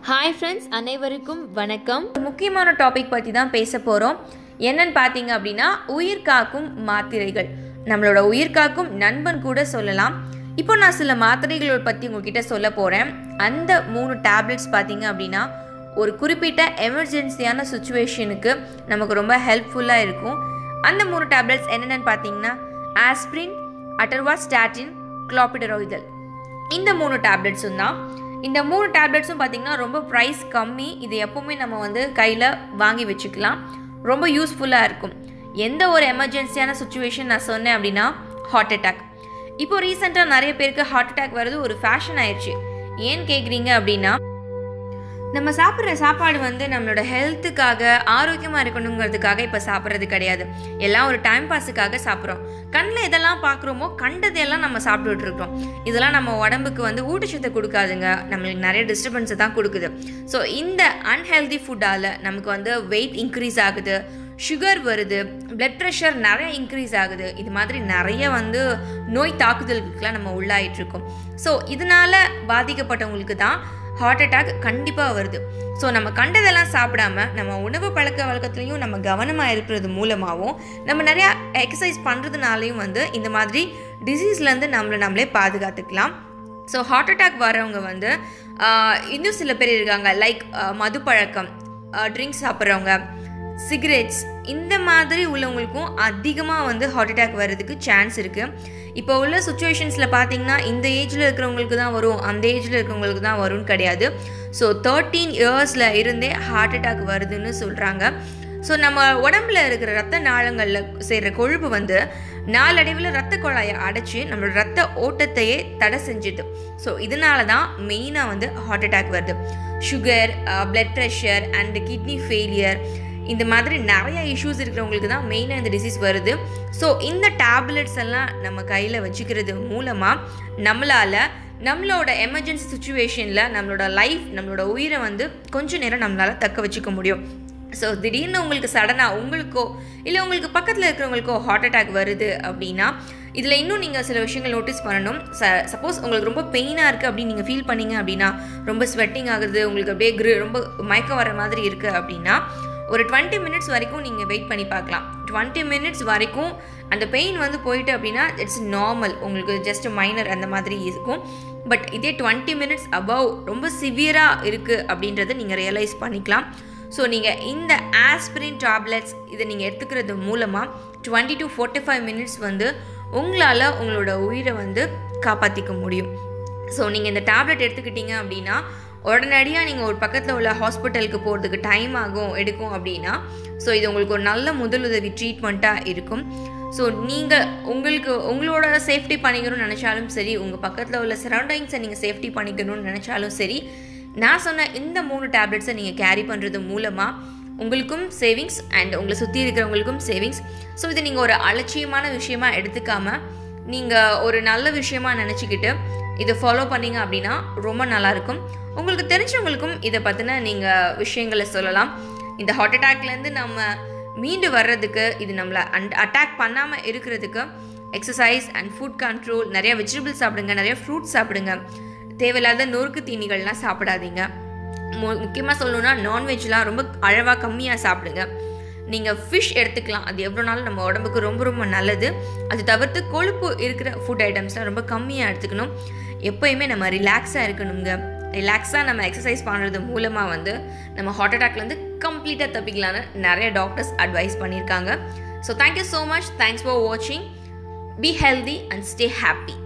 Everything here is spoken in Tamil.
ஹாய் ஃப்ரெண்ட்ஸ் அனைவருக்கும் வணக்கம் ஒரு முக்கியமான டாபிக் பற்றி தான் பேச போகிறோம் என்னன்னு பார்த்தீங்க அப்படின்னா உயிர் காக்கும் மாத்திரைகள் நம்மளோட உயிர் காக்கும் நண்பன் கூட சொல்லலாம் இப்போ நான் சில மாத்திரைகள் பற்றி உங்ககிட்ட சொல்ல போகிறேன் அந்த மூணு டேப்லெட்ஸ் பார்த்தீங்க அப்படின்னா ஒரு குறிப்பிட்ட எமர்ஜென்சியான சுச்சுவேஷனுக்கு நமக்கு ரொம்ப ஹெல்ப்ஃபுல்லாக இருக்கும் அந்த மூணு டேப்லெட்ஸ் என்னென்னு பார்த்தீங்கன்னா ஆஸ்பிரின் அட்டர்வாஸ்டாட்டின் குளோபிடரோய்தல் இந்த மூணு டேப்லெட்ஸும் தான் இந்த மூணு டேப்லெட்ஸும் பார்த்தீங்கன்னா ரொம்ப ப்ரைஸ் கம்மி இது எப்போவுமே நம்ம வந்து கையில் வாங்கி வச்சுக்கலாம் ரொம்ப யூஸ்ஃபுல்லாக இருக்கும் எந்த ஒரு எமர்ஜென்சியான சுச்சுவேஷன் நான் சொன்னேன் அப்படின்னா ஹார்ட் அட்டாக் இப்போ ரீசெண்டாக நிறைய பேருக்கு ஹார்ட் அட்டாக் வர்றது ஒரு ஃபேஷன் ஆயிடுச்சு ஏன் கேட்குறீங்க அப்படின்னா நம்ம சாப்பிட்ற சாப்பாடு வந்து நம்மளோட ஹெல்த்துக்காக ஆரோக்கியமாக இருக்கணுங்கிறதுக்காக இப்போ சாப்பிட்றது கிடையாது எல்லாம் ஒரு டைம் பாஸுக்காக சாப்பிட்றோம் கண்ணில் எதெல்லாம் பார்க்குறோமோ கண்டதெல்லாம் நம்ம சாப்பிட்டுட்டு இருக்கோம் இதெல்லாம் நம்ம உடம்புக்கு வந்து ஊட்டச்சத்தை கொடுக்காதுங்க நம்மளுக்கு நிறைய டிஸ்டர்பன்ஸை தான் கொடுக்குது ஸோ இந்த அன்ஹெல்தி ஃபுட்டால் நமக்கு வந்து வெயிட் இன்க்ரீஸ் ஆகுது சுகர் வருது பிளட் ப்ரெஷர் நிறைய இன்க்ரீஸ் ஆகுது இது மாதிரி நிறைய வந்து நோய் தாக்குதலுக்குலாம் நம்ம உள்ளாயிட்ருக்கோம் ஸோ இதனால் பாதிக்கப்பட்டவங்களுக்கு தான் ஹார்ட் அட்டாக் கண்டிப்பாக வருது ஸோ நம்ம கண்டதெல்லாம் சாப்பிடாம நம்ம உணவு பழக்க வழக்கத்துலையும் நம்ம கவனமாக இருக்கிறது மூலமாகவும் நம்ம நிறையா எக்ஸசைஸ் பண்ணுறதுனாலையும் வந்து இந்த மாதிரி டிசீஸ்லேருந்து நம்மளை நம்மளே பாதுகாத்துக்கலாம் ஸோ ஹார்ட் அட்டாக் வரவங்க வந்து ஆஹ், இன்னும் சில பேர் இருக்காங்க லைக் மது பழக்கம் ட்ரிங்க்ஸ் சாப்பிட்றவங்க சிகரெட்ஸ் இந்த மாதிரி உள்ளவங்களுக்கும் அதிகமாக வந்து ஹார்ட் அட்டாக் வர்றதுக்கு சான்ஸ் இருக்குது இப்போ உள்ள சுச்சுவேஷன்ஸில் பார்த்தீங்கன்னா இந்த ஏஜில் இருக்கிறவங்களுக்கு தான் வரும் அந்த ஏஜில் இருக்கிறவங்களுக்கு தான் வரும்னு கிடையாது ஸோ தேர்ட்டீன் இயர்ஸில் இருந்தே ஹார்ட் அட்டாக் வருதுன்னு சொல்கிறாங்க ஸோ நம்ம உடம்புல இருக்கிற ரத்த நாளங்களில் செய்கிற கொழுப்பு வந்து நாளடைவில் ரத்த குழாயை அடைச்சி நம்மளோட ரத்த ஓட்டத்தையே தடை செஞ்சுது ஸோ இதனால தான் மெயினாக வந்து ஹார்ட் அட்டாக் வருது sugar blood pressure and kidney failure இந்த மாதிரி நிறைய இஷ்யூஸ் இருக்கிறவங்களுக்கு தான் மெயினாக இந்த டிசீஸ் வருது ஸோ இந்த டேப்லெட்ஸ் எல்லாம் நம்ம கையில் வச்சுக்கிறது மூலமாக நம்மளால் நம்மளோட எமர்ஜென்சி சுச்சுவேஷனில் நம்மளோட லைஃப் நம்மளோட உயிரை வந்து கொஞ்ச நேரம் நம்மளால் தக்க வச்சுக்க முடியும் ஸோ திடீர்னு உங்களுக்கு சடனாக உங்களுக்கோ இல்லை உங்களுக்கு பக்கத்தில் இருக்கிறவங்களுக்கோ ஹார்ட் அட்டாக் வருது அப்படின்னா இதில் இன்னும் நீங்கள் சில விஷயங்கள் நோட்டீஸ் பண்ணணும் ச சப்போஸ் உங்களுக்கு ரொம்ப பெயினாக இருக்குது அப்படின்னு நீங்கள் ஃபீல் பண்ணீங்க அப்படின்னா ரொம்ப ஸ்வெட்டிங் ஆகுது உங்களுக்கு அப்படியே கிரு ரொம்ப மயக்கம் வர மாதிரி இருக்குது அப்படின்னா ஒரு டுவெண்ட்டி மினிட்ஸ் வரைக்கும் நீங்கள் வெயிட் பண்ணி பார்க்கலாம் டுவெண்ட்டி மினிட்ஸ் வரைக்கும் அந்த பெயின் வந்து போயிட்டு அப்படின்னா இட்ஸ் நார்மல் உங்களுக்கு ஜஸ்ட் மைனர் அந்த மாதிரி இருக்கும் பட் இதே டுவெண்ட்டி மினிட்ஸ் அபவ் ரொம்ப சிவியராக இருக்குது அப்படின்றத நீங்கள் ரியலைஸ் பண்ணிக்கலாம் ஸோ நீங்கள் இந்த ஆஸ்பிரின் டேப்லெட்ஸ் இதை நீங்கள் எடுத்துக்கிறது மூலமாக twenty to forty five minutes வந்து உங்களால் உங்களோட உயிரை வந்து காப்பாற்றிக்க முடியும் ஸோ நீங்கள் இந்த டேப்லெட் எடுத்துக்கிட்டீங்க அப்படின்னா உடனடியாக நீங்கள் ஒரு பக்கத்தில் உள்ள ஹாஸ்பிட்டலுக்கு போகிறதுக்கு டைம் ஆகும் எடுக்கும் அப்படின்னா ஸோ இது உங்களுக்கு ஒரு நல்ல முதலுதவி ட்ரீட்மெண்ட்டாக இருக்கும் ஸோ நீங்கள் உங்களுக்கு உங்களோட சேஃப்டி பண்ணிக்கணும்னு நினச்சாலும் சரி உங்கள் பக்கத்தில் உள்ள சரௌண்டிங்ஸை நீங்கள் சேஃப்டி பண்ணிக்கணும்னு நினச்சாலும் சரி நான் சொன்ன இந்த மூணு டேப்லெட்ஸை நீங்கள் கேரி பண்ணுறது மூலமாக உங்களுக்கும் சேவிங்ஸ் அண்ட் உங்களை சுற்றி இருக்கிறவங்களுக்கும் சேவிங்ஸ் ஸோ இது நீங்கள் ஒரு அலட்சியமான விஷயமா எடுத்துக்காமல் நீங்கள் ஒரு நல்ல விஷயமா நினச்சிக்கிட்டு இதை ஃபாலோ பண்ணீங்க அப்படின்னா ரொம்ப நல்லாயிருக்கும் உங்களுக்கு தெரிஞ்சவங்களுக்கும் இதை பற்றின நீங்கள் விஷயங்களை சொல்லலாம் இந்த ஹார்ட் அட்டாக்லேருந்து நம்ம மீண்டு வர்றதுக்கு இது நம்மளை அண்ட் அட்டாக் பண்ணாமல் இருக்கிறதுக்கு எக்ஸசைஸ் அண்ட் ஃபுட் கண்ட்ரோல் நிறைய வெஜிடபிள்ஸ் சாப்பிடுங்க நிறைய ஃப்ரூட்ஸ் சாப்பிடுங்க தேவையில்லாத நொறுக்கு தீனிகள்லாம் சாப்பிடாதீங்க மு- முக்கியமாக சொல்லணும்னா நான்வெஜ்லாம் ரொம்ப அளவாக கம்மியாக சாப்பிடுங்க நீங்கள் ஃபிஷ் எடுத்துக்கலாம் அது எவ்வளோ நாள் நம்ம உடம்புக்கு ரொம்ப ரொம்ப நல்லது அது தவிர்த்து கொழுப்பு இருக்கிற ஃபுட் ஐட்டம்ஸ்லாம் ரொம்ப கம்மியாக எடுத்துக்கணும் எப்போயுமே நம்ம ரிலாக்ஸாக இருக்கணுங்க ரிலாக்ஸாக நம்ம எக்ஸசைஸ் பண்ணுறது மூலமாக வந்து நம்ம ஹார்ட் அட்டாக்லேருந்து கம்ப்ளீட்டாக தப்பிக்கலான்னு நிறைய டாக்டர்ஸ் அட்வைஸ் பண்ணியிருக்காங்க so thank you so much thanks for வாட்சிங் be healthy and stay happy